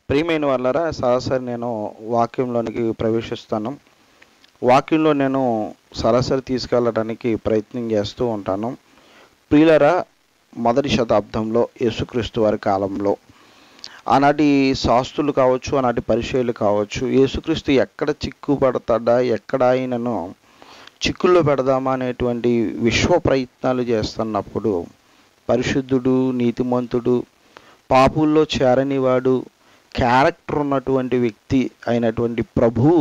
ప్రియమైన వాళ్ళరా సరాసరి నేను వాక్యంలోనికి ప్రవేశిస్తాను వాక్యంలో నేను సరాసరి తీసుకెళ్ళడానికి ప్రయత్నం చేస్తూ ఉంటాను ప్రియులరా మొదటి శతాబ్దంలో యేసుక్రీస్తు వారి కాలంలో ఆనాటి శాస్త్రులు కావచ్చు ఆనాటి పరిచయాలు కావచ్చు యేసుక్రీస్తు ఎక్కడ చిక్కు పడతాడా ఎక్కడ ఆయనను చిక్కుల్లో పెడదామా అనేటువంటి విశ్వ ప్రయత్నాలు చేస్తున్నప్పుడు పరిశుద్ధుడు నీతిమంతుడు పాపుల్లో చేరనివాడు క్యారెక్టర్ ఉన్నటువంటి వ్యక్తి అయినటువంటి ప్రభువు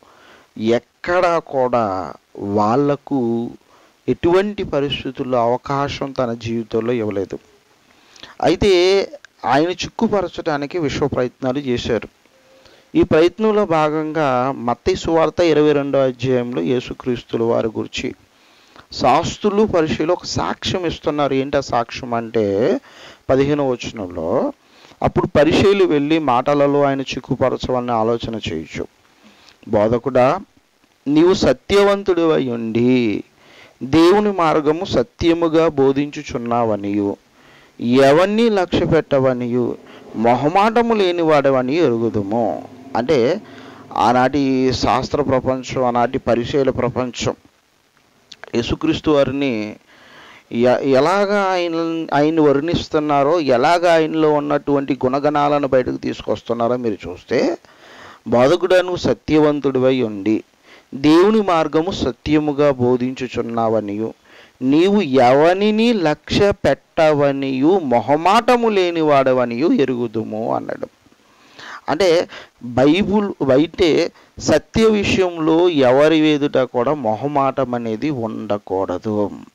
ఎక్కడా కూడా వాళ్లకు ఎటువంటి పరిస్థితుల్లో అవకాశం తన జీవితంలో ఇవ్వలేదు అయితే ఆయన చిక్కుపరచడానికి విశ్వ ప్రయత్నాలు చేశారు ఈ ప్రయత్నంలో భాగంగా మత్తయి సువార్త ఇరవై రెండో అధ్యాయంలో యేసుక్రీస్తుల వారి గురించి శాస్త్రులు పరిశీలు ఒక సాక్ష్యం ఇస్తున్నారు ఏంటి ఆ సాక్ష్యం అంటే పదిహేను వచనంలో అప్పుడు పరిశీలు వెళ్ళి మాటలలో ఆయన చిక్కుపరచవాలని ఆలోచన చేయొచ్చు బోధకుడా నీవు సత్యవంతుడు అయి ఉండి దేవుని మార్గము సత్యముగా బోధించుచున్నావనియు ఎవరిని లక్ష్య పెట్టవనియు మొహమాటము లేనివాడవని ఎరుగుదుము అంటే ఆనాటి శాస్త్ర ప్రపంచం ఆనాటి పరిశీల ప్రపంచం యేసుక్రీస్తు వారిని ఎ- ఎలాగ ఆయన ఆయన్ని వర్ణిస్తున్నారో ఎలాగ ఆయనలో ఉన్నటువంటి గుణగణాలను బయటకు తీసుకొస్తున్నారో మీరు చూస్తే బోధకుడను సత్యవంతుడివై ఉండి దేవుని మార్గము సత్యముగా బోధించుచున్నావనియు నీవు ఎవనిని లక్ష్య పెట్టవనియు మొహమాటము లేనివాడవనియు ఎరుగుదుము అన్నాడు అంటే బైబుల్ అయితే సత్య విషయంలో ఎవరి ఎదుట కూడా మొహమాటం అనేది ఉండకూడదు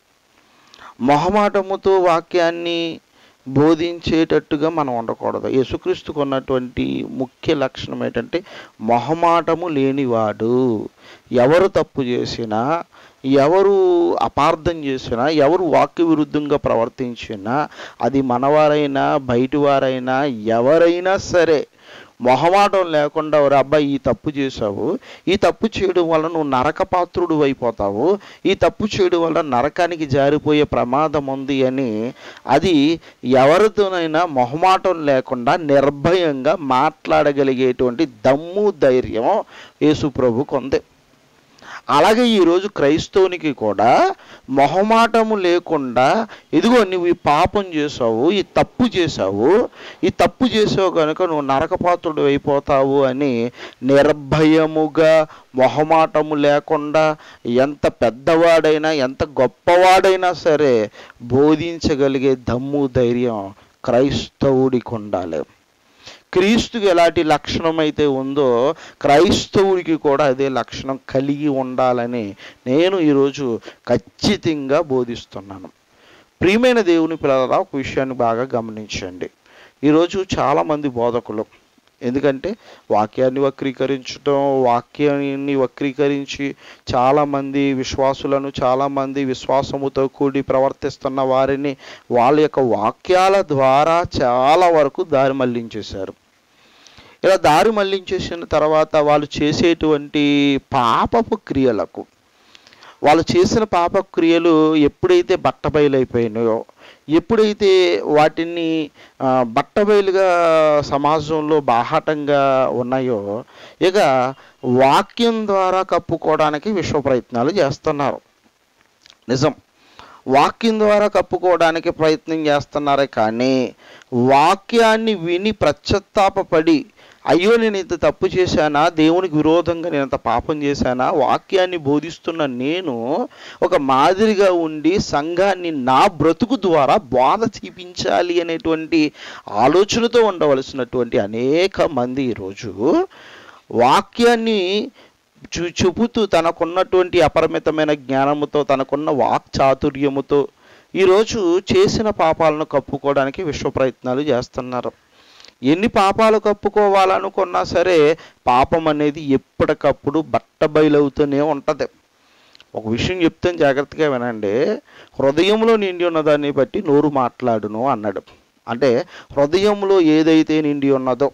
మొహమాటముతో వాక్యాన్ని బోధించేటట్టుగా మనం ఉండకూడదు యేసుక్రీస్తుకు ఉన్నటువంటి ముఖ్య లక్షణం ఏంటంటే మొహమాటము లేనివాడు ఎవరు తప్పు చేసినా ఎవరు అపార్థం చేసినా ఎవరు వాక్య విరుద్ధంగా ప్రవర్తించినా అది మనవారైనా బయటి వారైనా ఎవరైనా సరే మొహమాటం లేకుండా ఒక అబ్బాయి ఈ తప్పు చేశావు ఈ తప్పు చేయడం వల్ల నువ్వు నరక పాత్రుడు అయిపోతావు ఈ తప్పు చేయడం వల్ల నరకానికి జారిపోయే ప్రమాదం ఉంది అని అది ఎవరితోనైనా మొహమాటం లేకుండా నిర్భయంగా మాట్లాడగలిగేటువంటి దమ్ము ధైర్యం యేసు ప్రభుకు ఉంది అలాగే ఈరోజు క్రైస్తవునికి కూడా మొహమాటము లేకుండా ఇదిగో నువ్వు ఈ పాపం చేసావు ఈ తప్పు చేసావు ఈ తప్పు చేసావు కనుక నువ్వు నరకపాత్రుడు అయిపోతావు అని నిర్భయముగా మొహమాటము లేకుండా ఎంత పెద్దవాడైనా ఎంత గొప్పవాడైనా సరే బోధించగలిగే దమ్ము ధైర్యం క్రైస్తవుడికి ఉండాలి క్రీస్తుకి ఎలాంటి లక్షణం అయితే ఉందో క్రైస్తవుడికి కూడా అదే లక్షణం కలిగి ఉండాలని నేను ఈరోజు ఖచ్చితంగా బోధిస్తున్నాను ప్రియమైన దేవుని పిల్లల ఒక విషయాన్ని బాగా గమనించండి ఈరోజు చాలామంది బోధకులు ఎందుకంటే వాక్యాన్ని వక్రీకరించడం వాక్యాన్ని వక్రీకరించి చాలామంది విశ్వాసులను చాలామంది విశ్వాసముతో కూడి ప్రవర్తిస్తున్న వారిని వాళ్ళ యొక్క వాక్యాల ద్వారా చాలా వరకు దారి మళ్లించేశారు ఇలా దారి మళ్లించేసిన తర్వాత వాళ్ళు చేసేటువంటి పాపపు క్రియలకు వాళ్ళు చేసిన పాప క్రియలు ఎప్పుడైతే బట్టబయలైపోయినాయో ఎప్పుడైతే వాటిని ఆ, బట్టబయలుగా సమాజంలో బాహాటంగా ఉన్నాయో ఇక వాక్యం ద్వారా కప్పుకోవడానికి విశ్వ ప్రయత్నాలు చేస్తున్నారు నిజం వాక్యం ద్వారా కప్పుకోవడానికి ప్రయత్నం చేస్తున్నారే కానీ వాక్యాన్ని విని ప్రశ్చత్తాపడి అయ్యో నేను ఇంత తప్పు చేశానా దేవునికి విరోధంగా నేను ఇంత పాపం చేశానా వాక్యాన్ని బోధిస్తున్న నేను ఒక మాదిరిగా ఉండి సంఘాన్ని నా బ్రతుకు ద్వారా బోధ చూపించాలి అనేటువంటి ఆలోచనతో ఉండవలసినటువంటి అనేక మంది ఈరోజు వాక్యాన్ని చూ చూపుతూ తనకున్నటువంటి అపరిమితమైన జ్ఞానముతో తనకున్న వాక్ చాతుర్యముతో ఈరోజు చేసిన పాపాలను కప్పుకోవడానికి విశ్వ ప్రయత్నాలు చేస్తున్నారు ఎన్ని పాపాలు కప్పుకోవాలనుకున్నా సరే పాపం అనేది ఎప్పటికప్పుడు బట్టబయలవుతూనే ఉంటుంది ఒక విషయం చెప్తాను జాగ్రత్తగా వినండి హృదయంలో నిండి ఉన్నదాన్ని బట్టి నోరు మాట్లాడును అన్నాడు అంటే హృదయంలో ఏదైతే నిండి ఉన్నదో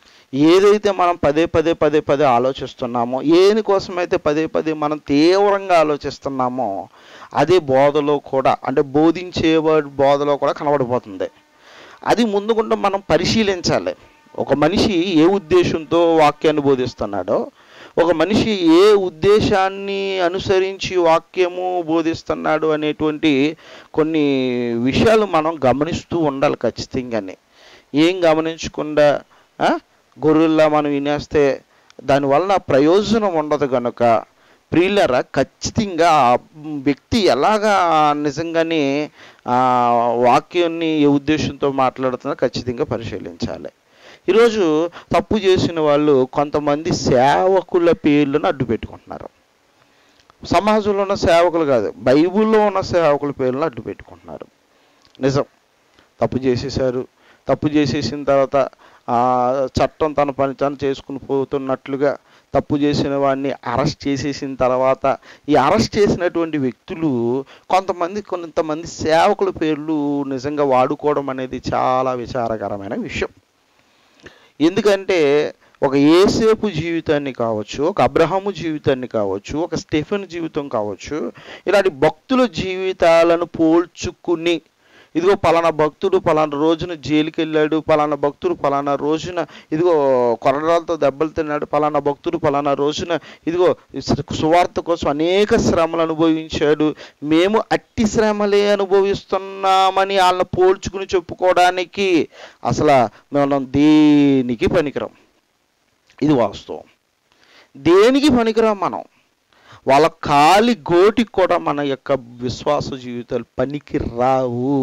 ఏదైతే మనం పదే పదే పదే పదే ఆలోచిస్తున్నామో ఏని కోసమైతే పదే పదే మనం తీవ్రంగా ఆలోచిస్తున్నామో అదే బోధలో కూడా అంటే బోధించే బోధలో కూడా కనబడిపోతుంది అది ముందుకుండా మనం పరిశీలించాలి ఒక మనిషి ఏ ఉద్దేశంతో వాక్యాన్ని బోధిస్తున్నాడో ఒక మనిషి ఏ ఉద్దేశాన్ని అనుసరించి వాక్యము బోధిస్తున్నాడు అనేటువంటి కొన్ని విషయాలు మనం గమనిస్తూ ఉండాలి ఖచ్చితంగానే ఏం గమనించకుండా ఆ, గొర్రెల్లా మనం వినేస్తే దానివల్ల ప్రయోజనం ఉండదు కనుక ప్రియులరా ఖచ్చితంగా ఆ వ్యక్తి ఎలాగా నిజంగానే ఆ వాక్యాన్ని ఏ ఉద్దేశంతో మాట్లాడుతుందో ఖచ్చితంగా పరిశీలించాలి ఈరోజు తప్పు చేసిన వాళ్ళు కొంతమంది సేవకుల పేర్లను అడ్డు పెట్టుకుంటున్నారు సమాజంలో ఉన్న సేవకులు కాదు బైబిల్లో ఉన్న సేవకుల పేర్లను అడ్డు పెట్టుకుంటున్నారు నిజం తప్పు చేసేసారు తప్పు చేసేసిన తర్వాత ఆ చట్టం తన పని తను చేసుకుని పోతున్నట్లుగా తప్పు చేసిన వాడిని అరెస్ట్ చేసేసిన తర్వాత ఈ అరెస్ట్ చేసినటువంటి వ్యక్తులు కొంతమంది కొంతమంది సేవకుల పేర్లు నిజంగా వాడుకోవడం అనేది చాలా విచారకరమైన విషయం ఎందుకంటే ఒక ఏసేపు జీవితాన్ని కావచ్చు ఒక అబ్రహాము జీవితాన్ని కావచ్చు ఒక స్టెఫెన్ జీవితం కావచ్చు ఇలాంటి భక్తుల జీవితాలను పోల్చుకుని ఇదిగో పలానా భక్తుడు పలానా రోజున జైలుకి వెళ్ళాడు పలానా భక్తుడు పలానా రోజున ఇదిగో కొరడాలతో దెబ్బలు తిన్నాడు పలానా భక్తుడు పలానా రోజున ఇదిగో సువార్త కోసం అనేక శ్రమలు అనుభవించాడు మేము అట్టి శ్రమలే అనుభవిస్తున్నామని వాళ్ళని పోల్చుకుని చెప్పుకోవడానికి అసలు మనం దేనికి పనికిరాం ఇది వాస్తవం దేనికి పనికిరాం మనం వాళ్ళ కాలి గోటికి కూడా మన యొక్క విశ్వాస జీవితాలు పనికి రావు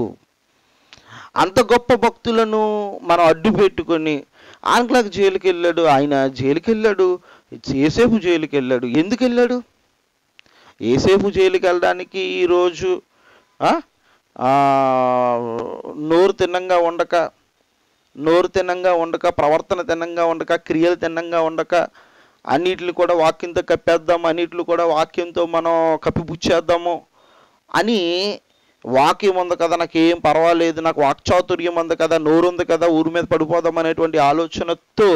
అంత గొప్ప భక్తులను మనం అడ్డు పెట్టుకొని ఆంగ్లకు జైలుకి వెళ్ళాడు ఆయన జైలుకి వెళ్ళాడు ఏసేపు జైలుకి వెళ్ళాడు ఎందుకు వెళ్ళాడు ఏసేపు జైలుకి వెళ్ళడానికి ఈరోజు ఆ? ఆ, నోరు తిన్నంగా ఉండక నోరు తిన్నంగా ఉండక ప్రవర్తన తిన్నంగా ఉండక క్రియలు తిన్నంగా ఉండక అన్నిటిని కూడా వాక్యంతో కప్పేద్దాం అన్నిటిని కూడా వాక్యంతో మనం కప్పిపుచ్చేద్దాము అని వాక్యం ఉంది కదా నాకు ఏం పర్వాలేదు నాకు వాక్చాతుర్యం ఉంది కదా నోరు ఉంది కదా ఊరి మీద పడిపోదాం అనేటువంటి ఆలోచనతో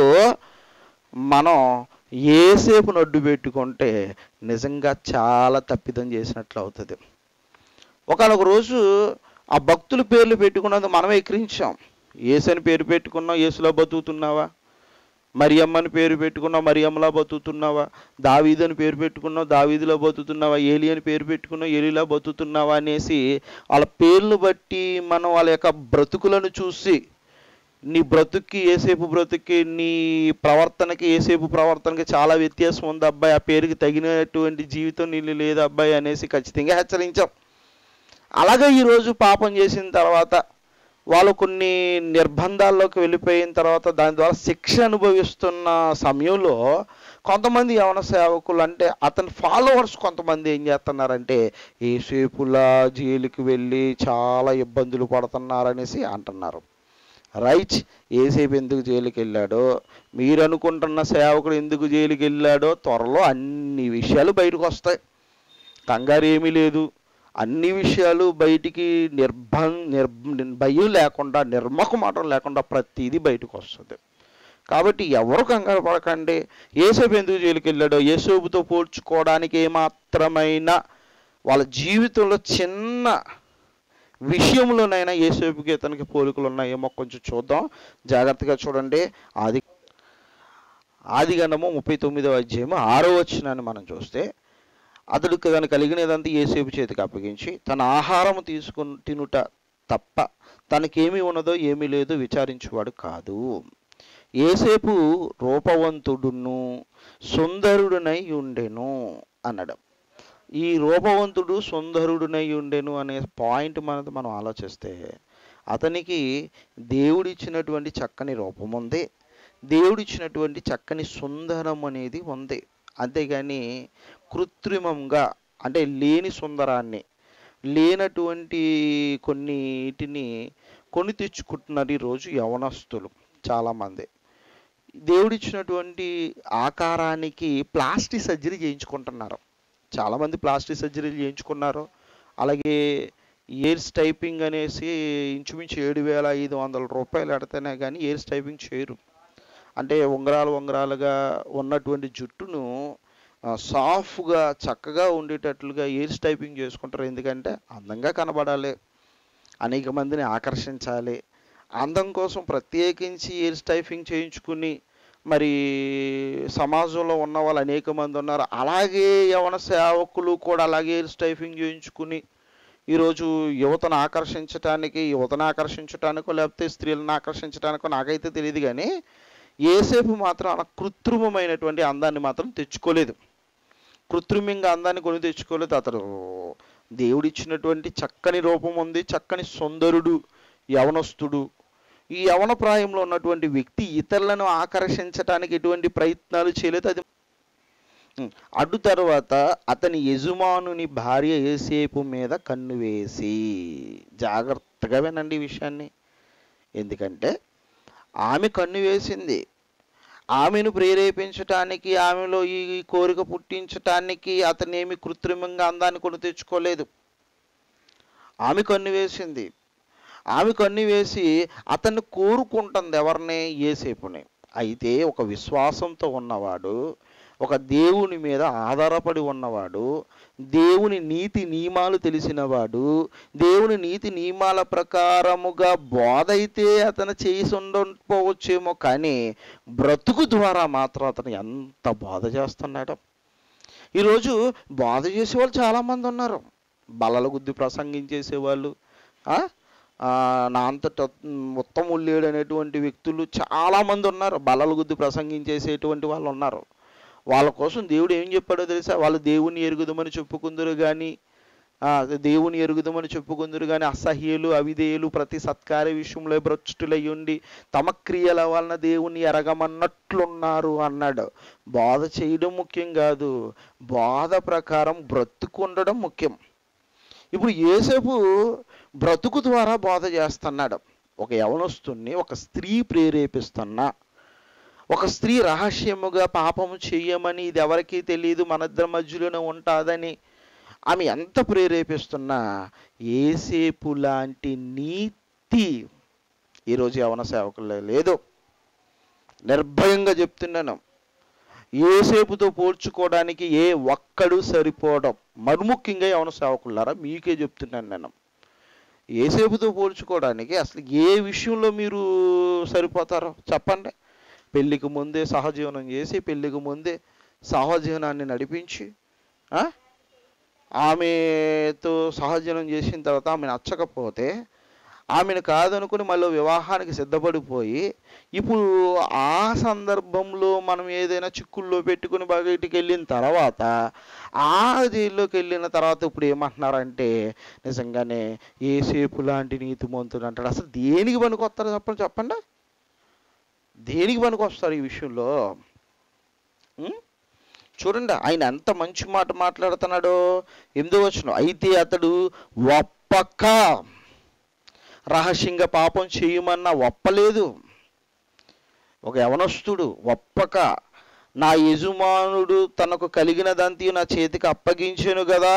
మనం ఏసేపు నడ్డు పెట్టుకుంటే నిజంగా చాలా తప్పిదం చేసినట్లు అవుతుంది ఒకనొక రోజు ఆ భక్తుల పేర్లు పెట్టుకున్నందుకు మనం ఎక్కిరించాం ఏసని పేరు పెట్టుకున్నాం ఏసులో బతుకుతున్నావా మరియమ్మని పేరు పెట్టుకున్నావు మరియమ్మలా బతుకుతున్నావా దావీదని పేరు పెట్టుకున్నావు దావీదులో బతుకుతున్నావా ఏలి అని పేరు పెట్టుకున్నావు ఏలిలా బతుకుతున్నావా అనేసి వాళ్ళ పేర్లు బట్టి మనం వాళ్ళ యొక్క బ్రతుకులను చూసి నీ బ్రతుక్కి ఏసేపు బ్రతుక్కి నీ ప్రవర్తనకి ఏసేపు ప్రవర్తనకి చాలా వ్యత్యాసం ఉంది అబ్బాయి ఆ పేరుకి తగినటువంటి జీవితం నీళ్ళు లేదు అబ్బాయి అనేసి ఖచ్చితంగా హెచ్చరించాం అలాగే ఈరోజు పాపం చేసిన తర్వాత వాళ్ళు కొన్ని నిర్బంధాల్లోకి వెళ్ళిపోయిన తర్వాత దాని ద్వారా శిక్ష అనుభవిస్తున్న సమయంలో కొంతమంది యవన సేవకులు అంటే అతని ఫాలోవర్స్ కొంతమంది ఏం చేస్తున్నారంటే ఏసేపులా జైలుకి వెళ్ళి చాలా ఇబ్బందులు పడుతున్నారనేసి అంటున్నారు రైట్ ఏసేపు ఎందుకు జైలుకి వెళ్ళాడో మీరు అనుకుంటున్న సేవకుడు ఎందుకు జైలుకి వెళ్ళాడో త్వరలో అన్ని విషయాలు బయటకు వస్తాయి కంగారు ఏమీ లేదు అన్ని విషయాలు బయటికి నిర్భం నిర్ భయం లేకుండా నిర్మకమాటం లేకుండా ప్రతిదీ బయటకు వస్తుంది కాబట్టి ఎవరు కంగారు పడకండి ఏసేపు ఎందుకు జైలుకి వెళ్ళాడో ఏసేపుతో పోల్చుకోవడానికి ఏమాత్రమైన వాళ్ళ జీవితంలో చిన్న విషయంలోనైనా ఏసేపుకి ఇతనికి పోలికలు ఉన్నాయేమో కొంచెం చూద్దాం జాగ్రత్తగా చూడండి ఆది ఆది గండము ముప్పై తొమ్మిదవ అధ్యాయము ఆరో వచ్చినాన్ని మనం చూస్తే అతడు తను కలిగినదంతా ఏసేపు చేతికి అప్పగించి తన ఆహారం తీసుకుని తినుట తప్ప తనకేమి ఉన్నదో ఏమీ లేదో విచారించేవాడు కాదు ఏసేపు రూపవంతుడును సుందరుడునై ఉండెను అన్నాడు ఈ రూపవంతుడు సుందరుడునై ఉండెను అనే పాయింట్ మనది మనం ఆలోచిస్తే అతనికి దేవుడిచ్చినటువంటి చక్కని రూపం ఉంది దేవుడిచ్చినటువంటి చక్కని సుందరం అనేది ఉంది అంతేగాని కృత్రిమంగా అంటే లేని సుందరాన్ని లేనటువంటి కొన్నిటిని కొని తెచ్చుకుంటున్నారు ఈరోజు యవనస్తులు చాలామంది దేవుడిచ్చినటువంటి ఆకారానికి ప్లాస్టిక్ సర్జరీ చేయించుకుంటున్నారు చాలామంది ప్లాస్టిక్ సర్జరీలు చేయించుకున్నారు అలాగే ఇయర్స్ టైపింగ్ అనేసి ఇంచుమించు ఏడు వేల ఐదు వందల రూపాయలు ఎడితేనే కానీ ఇయర్స్ టైపింగ్ చేయరు అంటే ఉంగరాలు ఉంగరాలుగా ఉన్నటువంటి జుట్టును ఆ, సాఫ్ట్గా చక్కగా ఉండేటట్లుగా ఇయర్స్ టైపింగ్ చేసుకుంటారు ఎందుకంటే అందంగా కనబడాలి అనేక మందిని ఆకర్షించాలి అందం కోసం ప్రత్యేకించి ఎయిర్ స్టైఫింగ్ చేయించుకుని మరి సమాజంలో ఉన్న వాళ్ళు అనేక మంది ఉన్నారు అలాగే యవన సేవకులు కూడా అలాగే ఎయిర్ స్టైఫింగ్ చేయించుకుని ఈరోజు యువతను ఆకర్షించటానికి యువతను ఆకర్షించటానికో లేకపోతే స్త్రీలను ఆకర్షించడానికో నాకైతే తెలియదు కానీ ఏసేపు మాత్రం అలా కృత్రిమమైనటువంటి అందాన్ని మాత్రం తెచ్చుకోలేదు కృత్రిమంగా అందాన్ని కొని తెచ్చుకోలేదు అతడు దేవుడిచ్చినటువంటి చక్కని రూపం ఉంది చక్కని సుందరుడు యవనస్తుడు ఈ యవన ప్రాయంలో ఉన్నటువంటి వ్యక్తి ఇతరులను ఆకర్షించటానికి ఎటువంటి ప్రయత్నాలు చేయలేదు అది ఉం. అడ్డు తర్వాత అతని యజమానుని భార్య ఏసేపు మీద కన్ను వేసి జాగ్రత్తగా వినండి ఈ విషయాన్ని ఎందుకంటే ఆమె కన్ను వేసింది ఆమెను ప్రేరేపించటానికి ఆమెలో ఈ కోరిక పుట్టించటానికి అతనేమి కృత్రిమంగా అందాన్ని కొని తెచ్చుకోలేదు ఆమె కన్ను వేసింది ఆమె కన్ను వేసి అతన్ని కోరుకుంటుంది ఎవరిని ఏసేపుని అయితే ఒక విశ్వాసంతో ఉన్నవాడు ఒక దేవుని మీద ఆధారపడి ఉన్నవాడు దేవుని నీతి నియమాలు తెలిసినవాడు దేవుని నీతి నియమాల ప్రకారముగా బోధ అయితే అతను చేసి ఉండకపోవచ్చేమో కానీ బ్రతుకు ద్వారా మాత్రం అతను ఎంత బోధ చేస్తున్నాడు ఈరోజు బోధ చేసేవాళ్ళు చాలామంది ఉన్నారు బలల గుద్ది ప్రసంగించేసేవాళ్ళు ఆ? ఆ, నా అంతట ఉత్తములు లేడు అనేటువంటి వ్యక్తులు చాలామంది ఉన్నారు బలల గుద్ది ప్రసంగించేసేటువంటి వాళ్ళు ఉన్నారు వాళ్ళ కోసం దేవుడు ఏం చెప్పాడో తెలుసా వాళ్ళు దేవుని ఎరుగుదమని చెప్పుకుందరు కానీ దేవుని ఎరుగుదమని చెప్పుకుందరు కానీ అసహ్యులు అవిధేయులు ప్రతి సత్కార విషయంలో భ్రష్టులై ఉండి తమ క్రియల వలన దేవుని ఎరగమన్నట్లున్నారు అన్నాడు బోధ చేయడం ముఖ్యం కాదు బోధ ప్రకారం బ్రతుకుండడం ముఖ్యం ఇప్పుడు ఏసేపు బ్రతుకు ద్వారా బోధ చేస్తున్నాడు ఒక యవనస్తుని ఒక స్త్రీ ప్రేరేపిస్తున్నా ఒక స్త్రీ రహస్యముగా పాపము చెయ్యమని ఇది ఎవరికీ తెలియదు మన ఇద్దరి మధ్యలోనే ఉంటుందని ఆమె ఎంత ప్రేరేపిస్తున్నా ఏసేపు లాంటి నీతి ఈరోజు యవన సేవకుల్లో లేదు నిర్భయంగా చెప్తున్నాను ఏసేపుతో పోల్చుకోవడానికి ఏ ఒక్కడు సరిపోవడం మరుముఖ్యంగా యవన సేవకులారా మీకే చెప్తున్నాను నేను ఏసేపుతో పోల్చుకోవడానికి అసలు ఏ విషయంలో మీరు సరిపోతారో చెప్పండి పెళ్ళికి ముందే సహజీవనం చేసి పెళ్ళికి ముందే సహజీవనాన్ని నడిపించి ఆ? ఆమెతో సహజీవనం చేసిన తర్వాత ఆమె నచ్చకపోతే ఆమెను కాదనుకుని మళ్ళీ వివాహానికి సిద్ధపడిపోయి ఇప్పుడు ఆ సందర్భంలో మనం ఏదైనా చిక్కుల్లో పెట్టుకుని బయటికి వెళ్ళిన తర్వాత ఆ జైల్లోకి వెళ్ళిన తర్వాత ఇప్పుడు ఏమంటున్నారంటే నిజంగానే ఏసేపు లాంటి నీతిమంతుడు అంటాడు అసలు దేనికి పనికొస్తారు చెప్పండి చెప్పండి దేనికి పనికొస్తారు ఈ విషయంలో ఉం? చూడండి ఆయన ఎంత మంచి మాట మాట్లాడుతున్నాడో ఎందుకు వచ్చిన అయితే అతడు ఒప్పక రహస్యంగా పాపం చేయమన్నా ఒప్పలేదు ఒక యవనస్తుడు ఒప్పక నా యజమానుడు తనకు కలిగినదంతా నా చేతికి అప్పగించాను కదా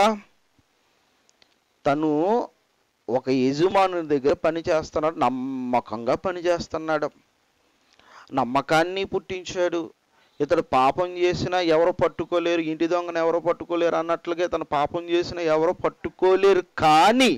తను ఒక యజమానుని దగ్గర పని చేస్తున్నాడు నమ్మకంగా పని చేస్తున్నాడు నమ్మకాన్ని పుట్టించాడు ఇతడు పాపం చేసినా ఎవరు పట్టుకోలేరు ఇంటి దొంగను ఎవరు పట్టుకోలేరు అన్నట్లుగా ఇతను పాపం చేసినా ఎవరు పట్టుకోలేరు కానీ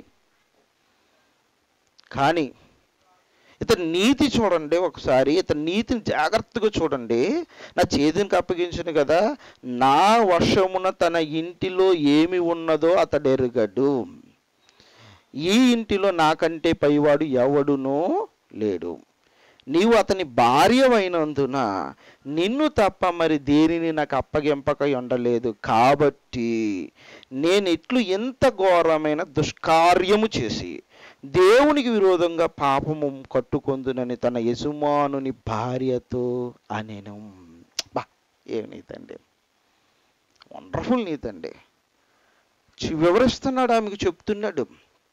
కానీ ఇతని నీతి చూడండి ఒకసారి ఇతని నీతిని జాగ్రత్తగా చూడండి నా చేతికి అప్పగించను కదా నా వశమున తన ఇంటిలో ఏమి ఉన్నదో అతడు ఎరుగడు ఈ ఇంటిలో నాకంటే పైవాడు ఎవడునో లేడు నీవు అతని భార్యమైనందున నిన్ను తప్ప మరి దేనిని నాకు అప్పగింపక ఉండలేదు కాబట్టి నేను ఇట్లు ఎంత ఘోరమైన దుష్కార్యము చేసి దేవునికి విరోధంగా పాపము కట్టుకొందునని తన యజమానుని భార్యతో అనేను బా ఏం నీతండి వండర్ఫుల్ నీతండి చి- వివరిస్తున్నాడు ఆమెకు చెప్తున్నాడు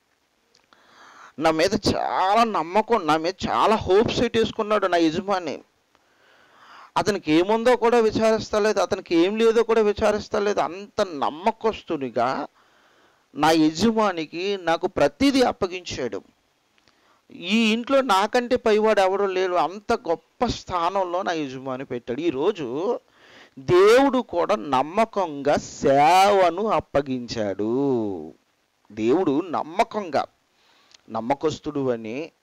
నా మీద చాలా నమ్మకం నా మీద చాలా హోప్స్ పెట్టేసుకున్నాడు నా యజమాని అతనికి ఏముందో కూడా విచారిస్తలేదు అతనికి ఏం లేదో కూడా విచారిస్తలేదు అంత నమ్మకస్తునిగా నా యజమానికి నాకు ప్రతిదీ అప్పగించాడు ఈ ఇంట్లో నాకంటే పైవాడు ఎవడో లేడు అంత గొప్ప స్థానంలో నా యజమాని పెట్టాడు ఈరోజు దేవుడు కూడా నమ్మకంగా సేవను అప్పగించాడు దేవుడు నమ్మకంగా నమ్మకస్తుడు అని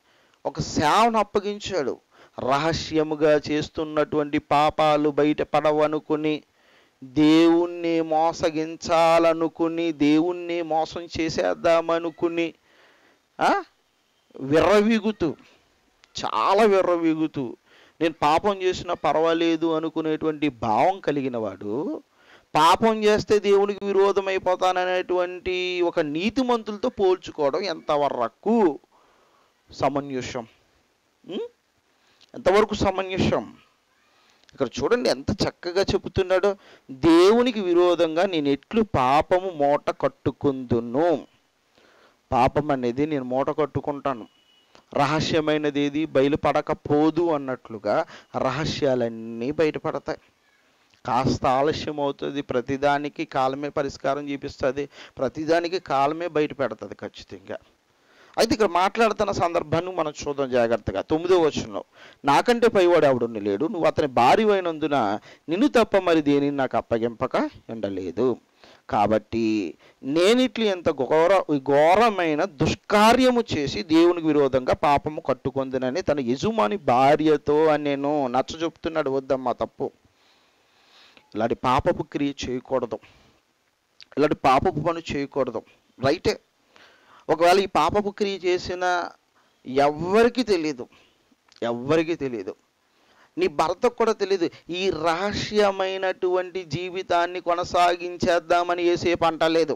ఒక సేవను అప్పగించాడు రహస్యముగా చేస్తున్నటువంటి పాపాలు బయట పడవనుకుని దేవుణ్ణి మోసగించాలనుకుని దేవుణ్ణి మోసం చేసేద్దామనుకుని ఆ? విర్రవీగుతూ చాలా విర్రవీగుతూ నేను పాపం చేసినా పర్వాలేదు అనుకునేటువంటి భావం కలిగిన వాడు పాపం చేస్తే దేవునికి విరోధమైపోతాననేటువంటి ఒక నీతిమంతులతో పోల్చుకోవడం ఎంతవరకు సమంజసం ఉం? ఎంతవరకు సమంజసం ఇక్కడ చూడండి ఎంత చక్కగా చెబుతున్నాడో దేవునికి విరోధంగా నేను ఎట్లు పాపము మూట కట్టుకుందును పాపం అనేది నేను మూట కట్టుకుంటాను రహస్యమైనది ఏది బయలుపడకపోదు అన్నట్లుగా రహస్యాలన్నీ బయటపడతాయి కాస్త ఆలస్యం అవుతుంది ప్రతిదానికి కాలమే పరిష్కారం చూపిస్తుంది ప్రతిదానికి కాలమే బయట పెడుతుంది ఖచ్చితంగా అయితే ఇక్కడ మాట్లాడుతున్న సందర్భాన్ని మనం చూద్దాం జాగ్రత్తగా తొమ్మిదో వచనంలో నాకంటే పైవాడు ఎవడుని లేడు నువ్వు అతని భార్య అయినందున నిన్ను తప్ప మరి దేనిని నాకు అప్పగింపక ఉండలేదు కాబట్టి నేనిట్లు ఎంత ఘోర ఘోరమైన దుష్కార్యము చేసి దేవునికి విరోధంగా పాపము కట్టుకుందినని తన యజమాని భార్యతో అని నేను నచ్చ చెప్తున్నాడు వద్దమ్మా తప్పు ఇలాంటి పాపపు క్రియ చేయకూడదు ఇలాంటి పాపపు పని చేయకూడదు రైటే ఒకవేళ ఈ పాపపు క్రియ చేసిన ఎవ్వరికి తెలియదు ఎవ్వరికి తెలియదు నీ భర్తకు కూడా తెలియదు ఈ రహస్యమైనటువంటి జీవితాన్ని కొనసాగించేద్దామని ఏసేపు అంటలేదు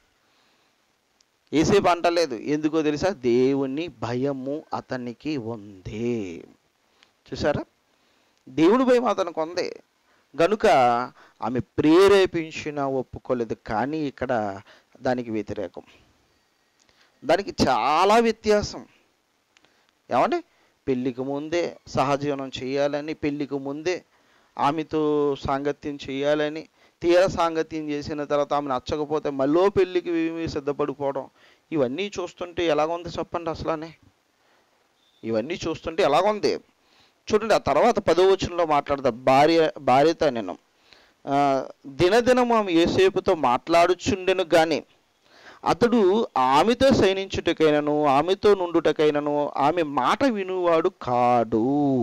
ఏసేపు అంటలేదు ఎందుకో తెలుసా దేవుని భయము అతనికి ఉంది చూసారా దేవుని భయం అతనికి ఉంది గనుక ఆమె ప్రేరేపించిన ఒప్పుకోలేదు కానీ ఇక్కడ దానికి వ్యతిరేకం దానికి చాలా వ్యత్యాసం ఏమండి పెళ్ళికి ముందే సహజీవనం చేయాలని పెళ్ళికి ముందే ఆమెతో సాంగత్యం చేయాలని తీర సాంగత్యం చేసిన తర్వాత ఆమె నచ్చకపోతే మళ్ళీ పెళ్ళికి సిద్ధపడిపోవడం ఇవన్నీ చూస్తుంటే ఎలాగుంది చెప్పండి అసలనే ఇవన్నీ చూస్తుంటే ఎలాగుంది చూడండి ఆ తర్వాత పదో వచనంలో మాట్లాడతా భార్య భార్యతో నేను ఆ, దినదినం ఆమె ఏసేపుతో మాట్లాడుచుండెను కానీ అతడు ఆమెతో సైనించుటకైనను ఆమెతో నుండుటకైనను ఆమె మాట వినువాడు కాడు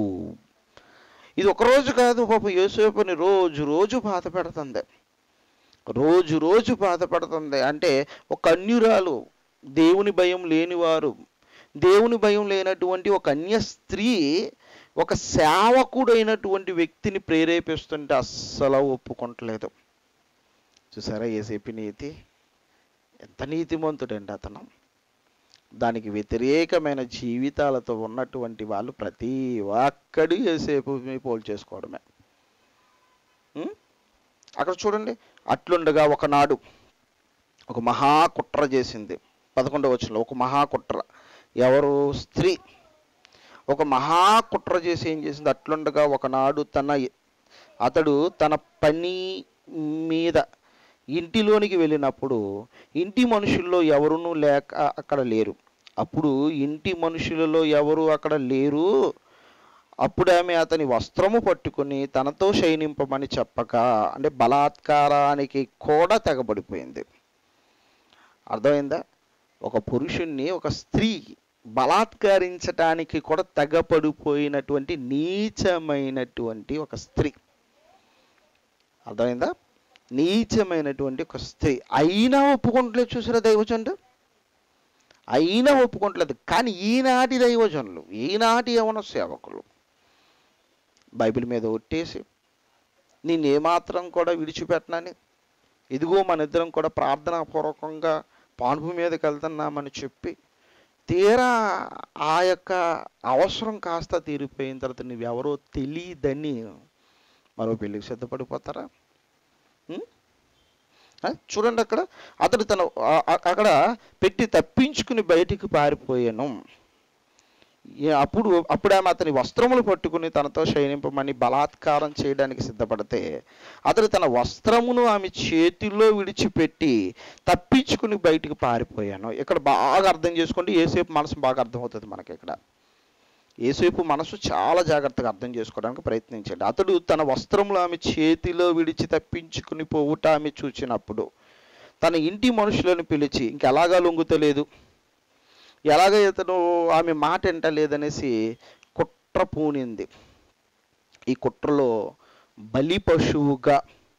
ఇది ఒక రోజు కాదు పాపం యేసేపుని రోజు రోజు బాధ పెడుతుంది రోజు రోజు బాధ పెడుతుంది అంటే ఒక అన్యురాలు దేవుని భయం లేనివారు దేవుని భయం లేనటువంటి ఒక అన్య స్త్రీ ఒక సేవకుడైనటువంటి వ్యక్తిని ప్రేరేపిస్తుంటే అస్సలు ఒప్పుకుంటలేదు చూసారా ఏసేపి నీతి ఎంత నీతిమంతుడండి అతను దానికి వ్యతిరేకమైన జీవితాలతో ఉన్నటువంటి వాళ్ళు ప్రతి ఒక్కడు ఏసేపు పోల్ చేసుకోవడమే ఉం? అక్కడ చూడండి అట్లుండగా ఒకనాడు ఒక మహా కుట్ర చేసింది పదకొండవ వచనంలో ఒక మహా కుట్ర ఎవరు స్త్రీ ఒక మహా కుట్ర చేసి ఏం చేసింది అట్లుండగా ఒకనాడు తన అతడు తన పని మీద ఇంటిలోనికి వెళ్ళినప్పుడు ఇంటి మనుషుల్లో ఎవరునూ లేక అక్కడ లేరు అప్పుడు ఇంటి మనుషులలో ఎవరు అక్కడ లేరు అప్పుడు ఆమె అతని వస్త్రము పట్టుకుని తనతో శయనింపమని చెప్పక అంటే బలాత్కారానికి కూడా తెగబడిపోయింది అర్థమైందా ఒక పురుషుణ్ణి ఒక స్త్రీ బలాత్కరించటానికి కూడా తెగపడిపోయినటువంటి నీచమైనటువంటి ఒక స్త్రీ అర్థమైందా నీచమైనటువంటి ఒక స్త్రీ అయినా ఒప్పుకోవట్లేదు చూసారా దైవజనుడు అయినా ఒప్పుకోవట్లేదు కానీ ఈనాటి దైవజనులు ఈనాటి యవన సేవకులు బైబిల్ మీద ఒట్టేసి నేను ఏమాత్రం కూడా విడిచిపెట్టనని ఇదిగో మన ఇద్దరం కూడా ప్రార్థనాపూర్వకంగా పానుపు మీదకి వెళ్తున్నామని చెప్పి తీరా ఆ యొక్క అవసరం కాస్త తీరిపోయిన తర్వాత నువ్వెవరో తెలియదని మరో పెళ్ళికి సిద్ధపడిపోతారా ఉం? ఆ, చూడండి అక్కడ అతడు తన ఆ- ఆ- అక్కడ పెట్టి తప్పించుకుని బయటికి పారిపోయాను ఏ- అప్పుడు అప్పుడు ఆమె అతని వస్త్రములు పట్టుకుని తనతో శయనింపమని బలాత్కారం చేయడానికి సిద్ధపడితే అతడు తన వస్త్రమును ఆమె చేతిలో విడిచిపెట్టి తప్పించుకుని బయటికి పారిపోయాను ఇక్కడ బాగా అర్థం చేసుకోండి ఏసేపు మనసు బాగా అర్థమవుతుంది మనకి ఇక్కడ ఏసేపు మనసు చాలా జాగ్రత్తగా అర్థం చేసుకోవడానికి ప్రయత్నించండి అతడు తన వస్త్రములు ఆమె చేతిలో విడిచి తప్పించుకుని పోవుట ఆమె చూచినప్పుడు తన ఇంటి మనుషులను పిలిచి ఇంకెలాగా లొంగుతలేదు ఎలాగ ఇతను ఆమె మాట వింటలేదనేసి కుట్ర పూనింది ఈ కుట్రలో బలి పశువుగా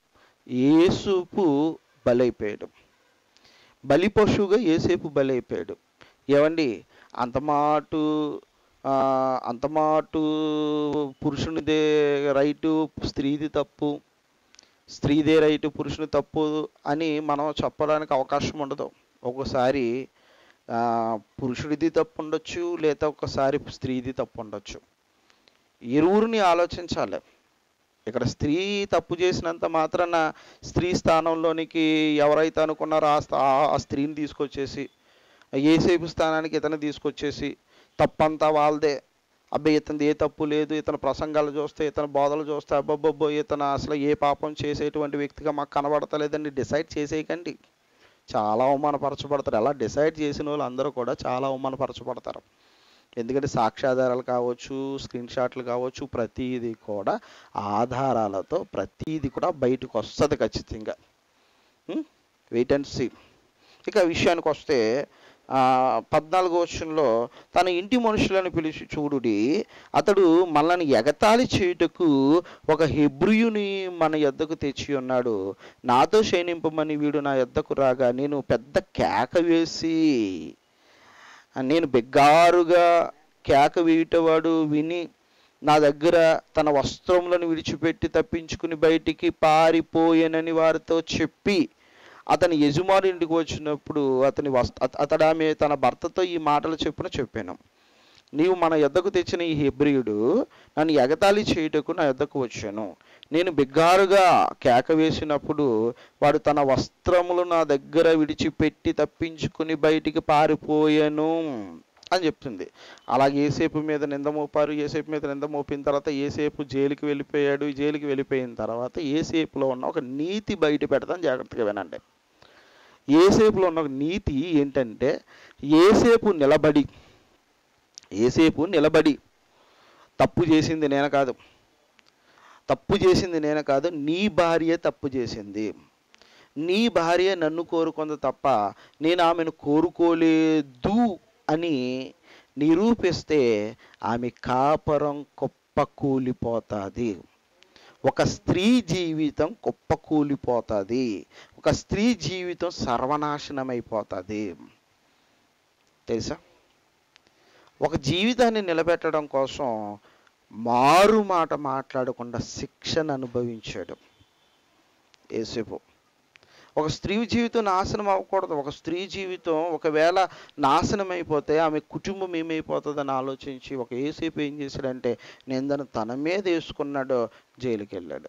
ఏసుపు బలైపోయాడు బలి పశువుగా ఏసేపు బలైపోయాడు ఏమండి అంతమాటు ఆ, అంతమాటు పురుషునిదే రైటు స్త్రీది తప్పు స్త్రీదే రైటు పురుషుని తప్పు అని మనం చెప్పడానికి అవకాశం ఉండదు ఒక్కోసారి ఆ, పురుషుడిది తప్పు ఉండొచ్చు లేదా ఒక్కసారి స్త్రీది తప్పు ఉండొచ్చు ఇరువురిని ఆలోచించాలి ఇక్కడ స్త్రీ తప్పు చేసినంత మాత్రాన స్త్రీ స్థానంలోనికి ఎవరైతే అనుకున్నారో ఆ స్థా- ఆ స్త్రీని తీసుకొచ్చేసి ఏసేపు స్థానానికి ఇతను తీసుకొచ్చేసి తప్పంతా వాళ్ళదే అబ్బాయి ఇతనిది ఏ తప్పు లేదు ఇతను ప్రసంగాలు చూస్తే ఇతను బోధలు చూస్తే అబ్బబ్బబ్బో ఇతను అసలు ఏ పాపం చేసేటువంటి వ్యక్తిగా మాకు కనబడతలేదని డిసైడ్ చేసేయకండి చాలా అవమానపరచబడతారు అలా డిసైడ్ చేసిన వాళ్ళు అందరూ కూడా చాలా అవమానపరచబడతారు ఎందుకంటే సాక్ష్యాధారాలు కావచ్చు స్క్రీన్ షాట్లు కావచ్చు ప్రతిదీ కూడా ఆధారాలతో ప్రతిదీ కూడా బయటకు వస్తుంది ఖచ్చితంగా వెయిట్ అండ్ సీ ఇక విషయానికి వస్తే ఆ, పద్నాలుగో వచనంలో తన ఇంటి మనుషులను పిలిచి చూడుడి అతడు మనల్ని ఎగతాళి చేయుటకు ఒక హెబ్రియుని మన యొద్దకు తెచ్చి ఉన్నాడు నాతో శయనింపమని వీడు నా యొద్దకు రాగా నేను పెద్ద కేక వేసి నేను బెగ్గారుగా కేక వేయుటవాడు విని నా దగ్గర తన వస్త్రములను విడిచిపెట్టి తప్పించుకుని బయటికి పారిపోయానని వారితో చెప్పి అతని యజమాని ఇంటికి వచ్చినప్పుడు అతని వస్త అత- అతడు ఆమె తన భర్తతో ఈ మాటలు చెప్పున చెప్పాను నీవు మన యొద్దకు తెచ్చిన ఈ హెబ్రియుడు నన్ను ఎగతాళి చేయుటకు నా యొద్దకు వచ్చాను నేను బిగ్గారుగా కేక వేసినప్పుడు వాడు తన వస్త్రములు నా దగ్గర విడిచిపెట్టి తప్పించుకుని బయటికి పారిపోయాను అని చెప్తుంది అలాగే ఏసేపు మీద నింద మోపారు ఏసేపు మీద నింద మోపిన తర్వాత ఏసేపు జైలుకి వెళ్ళిపోయాడు జైలుకి వెళ్ళిపోయిన తర్వాత ఏసేపులో ఉన్న ఒక నీతి బయట పెడతాను జాగ్రత్తగా వినండి ఏసేపులో ఉన్న ఒక నీతి ఏంటంటే ఏసేపు నిలబడి ఏసేపు నిలబడి తప్పు చేసింది నేను కాదు తప్పు చేసింది నేను కాదు నీ భార్య తప్పు చేసింది నీ భార్య నన్ను కోరుకుంది తప్ప నేను ఆమెను కోరుకోలేదు అని నిరూపిస్తే ఆమె కాపరం కుప్పకూలిపోతుంది ఒక స్త్రీ జీవితం కుప్పకూలిపోతుంది ఒక స్త్రీ జీవితం సర్వనాశనమైపోతుంది తెలుసా ఒక జీవితాన్ని నిలబెట్టడం కోసం మారు మాట మాట్లాడకుండా శిక్షను అనుభవించాడు ఏసేపు ఒక స్త్రీ జీవితం నాశనం అవ్వకూడదు ఒక స్త్రీ జీవితం ఒకవేళ నాశనం అయిపోతే ఆమె కుటుంబం ఏమైపోతుందని ఆలోచించి ఒక ఏసేపు ఏం చేశాడంటే నిందను తన మీద వేసుకున్నాడు జైలుకి వెళ్ళాడు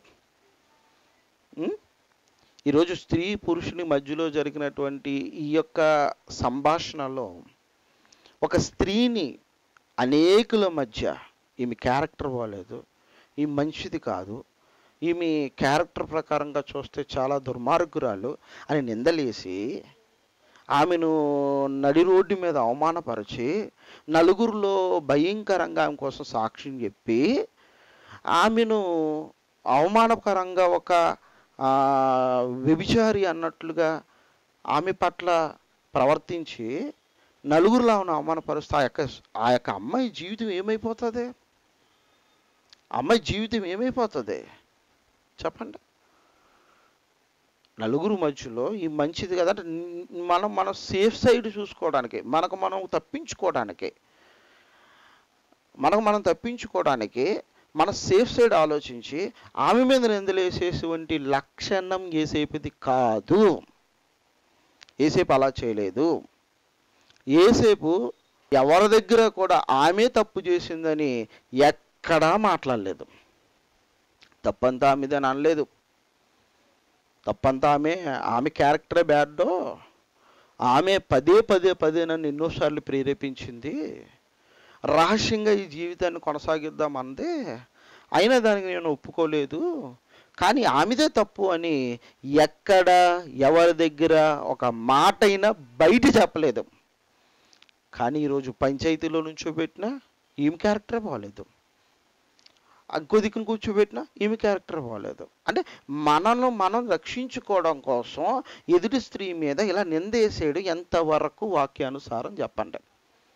ఉం? ఈరోజు స్త్రీ పురుషుని మధ్యలో జరిగినటువంటి ఈ యొక్క సంభాషణలో ఒక స్త్రీని అనేకుల మధ్య ఈమె క్యారెక్టర్ బాగాలేదు ఈ మంచిది కాదు ఈమె క్యారెక్టర్ ప్రకారంగా చూస్తే చాలా దుర్మార్గురాలు అని నిందలేసి ఆమెను నడి రోడ్డు మీద అవమానపరిచి నలుగురిలో భయంకరంగా ఆమె కోసం సాక్ష్యం చెప్పి ఆమెను అవమానకరంగా ఒక ఆ, వ్యభిచారి అన్నట్లుగా ఆమె పట్ల ప్రవర్తించి నలుగురిలో ఆమెను అవమానపరుస్తే ఆ యొక్క ఆ యొక్క అమ్మాయి జీవితం ఏమైపోతుంది అమ్మాయి జీవితం ఏమైపోతుంది చెప్పండి నలుగురు మధ్యలో ఈ మంచిది కదా అంటే న్- మనం మనం సేఫ్ సైడ్ చూసుకోవడానికి మనకు మనం తప్పించుకోవడానికి మనకు మనం తప్పించుకోవడానికి మన సేఫ్ సైడ్ ఆలోచించి ఆమె మీద నిందలేసేటువంటి లక్షణం ఏసేపుది కాదు ఏసేపు అలా చేయలేదు ఏసేపు ఎవరి దగ్గర కూడా ఆమె తప్పు చేసిందని ఎక్కడా మాట్లాడలేదు తప్పంతా ఆమెదని అనలేదు తప్పంతా ఆమె ఆమె క్యారెక్టరే బ్యాడ్డో ఆమె పదే పదే పదే నన్ను ఎన్నోసార్లు ప్రేరేపించింది రహస్యంగా ఈ జీవితాన్ని కొనసాగిద్దాం అందే అయినా దానికి నేను ఒప్పుకోలేదు కానీ ఆమెదే తప్పు అని ఎక్కడ ఎవరి దగ్గర ఒక మాట అయినా బయట చెప్పలేదు కానీ ఈరోజు పంచాయతీలో నుంచోబెట్టినా ఈమె క్యారెక్టర్ బాగాలేదు ఇంకో దిక్కును కూర్చోబెట్టినా ఈమె క్యారెక్టర్ బాగాలేదు అంటే మనల్ని మనం రక్షించుకోవడం కోసం ఎదుటి స్త్రీ మీద ఇలా నిందేసేయడం ఎంతవరకు వాక్యానుసారం చెప్పండి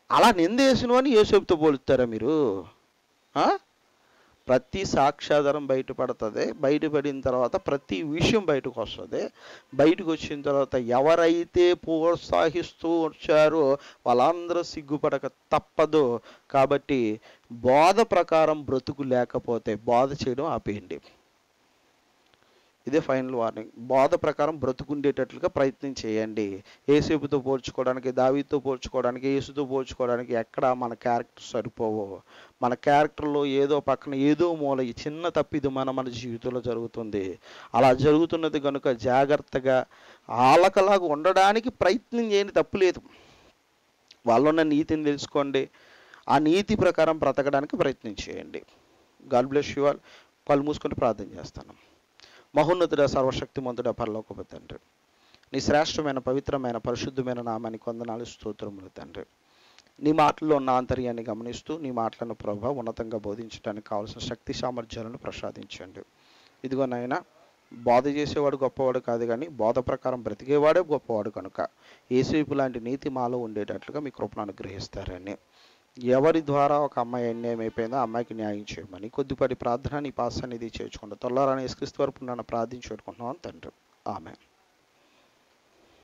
అలా నిందేసిన వాడిని యేసేపుతో పోలుస్తారా మీరు ఆ? ప్రతి సాక్ష్యాధారం బయటపడుతుంది బయటపడిన తర్వాత ప్రతి విషయం బయటకు వస్తుంది బయటకు వచ్చిన తర్వాత ఎవరైతే ప్రోత్సహిస్తూ వచ్చారో వాళ్ళందరూ సిగ్గుపడక తప్పదు కాబట్టి బోధ ప్రకారం బ్రతుకు లేకపోతే బోధ చేయడం ఆపేయండి ఇదే ఫైనల్ వార్నింగ్ బోధ ప్రకారం బ్రతుకుండేటట్లుగా ప్రయత్నం చేయండి ఏసేపుతో పోల్చుకోవడానికి దావీతో పోల్చుకోవడానికి యేసుతో పోల్చుకోవడానికి ఎక్కడ మన క్యారెక్టర్ సరిపోవు మన క్యారెక్టర్లో ఏదో పక్కన ఏదో మూల ఈ చిన్న తప్పిది మన మన జీవితంలో జరుగుతుంది అలా జరుగుతున్నది కనుక జాగ్రత్తగా ఆలకలాగా ఉండడానికి ప్రయత్నం చేయని తప్పులేదు వాళ్ళున్న నీతిని తెలుసుకోండి ఆ నీతి ప్రకారం బ్రతకడానికి ప్రయత్నం చేయండి గాడ్ బ్లెస్ యు ఆల్ కళ్ళు మూసుకొని ప్రార్థన చేస్తాను మహోన్నతుడ సర్వశక్తిమంతుడ పరలోకపు తండ్రి నీ శ్రేష్టమైన పవిత్రమైన పరిశుద్ధమైన నామానికి వందనాలు స్తోత్రములు తండ్రి నీ మాటల్లో ఉన్న ఆంతర్యాన్ని గమనిస్తూ నీ మాటలను ప్రభావ ఉన్నతంగా బోధించడానికి కావాల్సిన శక్తి సామర్థ్యాలను ప్రసాదించండి ఇదిగో నాయన బోధ చేసేవాడు గొప్పవాడు కాదు కానీ బోధ ప్రకారం బ్రతికేవాడే గొప్పవాడు కనుక ఏసేపు లాంటి నీతి మాలో ఉండేటట్లుగా మీ కృపను అనుగ్రహిస్తారని ఎవరి ద్వారా ఒక అమ్మాయి అన్యాయం అయిపోయిందో ఆ అమ్మాయికి న్యాయం చేయమని కొద్దిపాటి ప్రార్థన నీ పాసాన్ని ఇది చేర్చుకుంటా తొల్లరాని యేసుక్రీస్తు వరకు నన్ను ప్రార్థించి పెట్టుకుంటున్నాను తండ్రి ఆమె